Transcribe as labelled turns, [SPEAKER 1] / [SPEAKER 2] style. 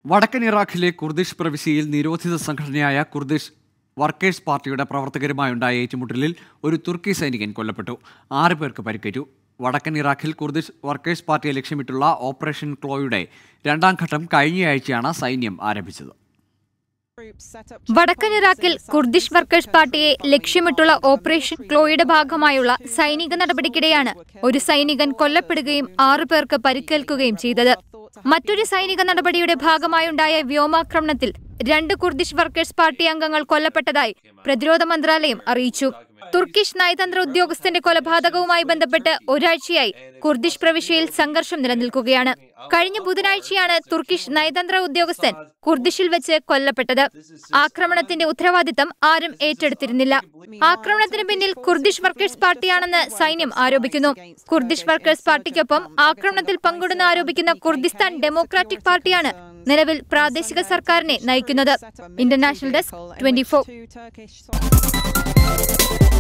[SPEAKER 1] വടക്കൻ ഇറാഖിലെ കുർദിഷ് പ്രവിശ്യയിൽ നിരോധിത സംഘടനയായ കുർദിഷ് വർക്കേഴ്സ് പാർട്ടിയുടെ പ്രവർത്തകരുമായുണ്ടായ ഏറ്റുമുട്ടലിൽ ഒരു തുർക്കി സൈനികൻ കൊല്ലപ്പെട്ടു ആറ് പേർക്ക് പരിക്കേറ്റു വടക്കൻ ഇറാഖിൽ കുർദിഷ് വർക്കേഴ്സ് പാർട്ടിയെ ലക്ഷ്യമിട്ടുള്ള ഓപ്പറേഷൻ ക്ലോയുടെ രണ്ടാം ഘട്ടം കഴിഞ്ഞയാഴ്ചയാണ് സൈന്യം ആരംഭിച്ചത്
[SPEAKER 2] വടക്കൻ ഇറാഖിൽ കുർദിഷ് വർക്കേഴ്സ് പാർട്ടിയെ ലക്ഷ്യമിട്ടുള്ള ഓപ്പറേഷൻ ക്ലോയുടെ ഭാഗമായുള്ള സൈനിക നടപടിക്കിടെയാണ് ഒരു സൈനികൻ കൊല്ലപ്പെടുകയും ആറു പേർക്ക് പരിക്കേൽക്കുകയും ചെയ്തത് മറ്റൊരു സൈനിക നടപടിയുടെ ഭാഗമായുണ്ടായ വ്യോമാക്രമണത്തിൽ രണ്ട് കുർദിഷ് വർക്കേഴ്സ് പാർട്ടി അംഗങ്ങൾ കൊല്ലപ്പെട്ടതായി പ്രതിരോധ മന്ത്രാലയം അറിയിച്ചു തുർക്കിഷ് നയതന്ത്ര ഉദ്യോഗസ്ഥന്റെ കൊലപാതകവുമായി ബന്ധപ്പെട്ട് ഒരാഴ്ചയായി കുർദിഷ് പ്രവിശ്യയിൽ സംഘർഷം നിലനിൽക്കുകയാണ് കഴിഞ്ഞ ബുധനാഴ്ചയാണ് തുർക്കിഷ് നയതന്ത്ര ഉദ്യോഗസ്ഥൻ കുർദിഷിൽ വെച്ച് കൊല്ലപ്പെട്ടത് ആക്രമണത്തിന്റെ ഉത്തരവാദിത്തം ആരും ഏറ്റെടുത്തിരുന്നില്ല ആക്രമണത്തിന് പിന്നിൽ കുർദിഷ് വർക്കേഴ്സ് പാർട്ടിയാണെന്ന് സൈന്യം ആരോപിക്കുന്നു കുർദിഷ് വർക്കേഴ്സ് പാർട്ടിക്കൊപ്പം ആക്രമണത്തിൽ പങ്കിടുന്ന ആരോപിക്കുന്ന കുർദിസ്ഥാൻ ഡെമോക്രാറ്റിക് പാർട്ടിയാണ് നിലവിൽ പ്രാദേശിക സർക്കാരിനെ നയിക്കുന്നത് ഇന്റർനാഷണൽ ഡെസ്ക് ട്വന്റി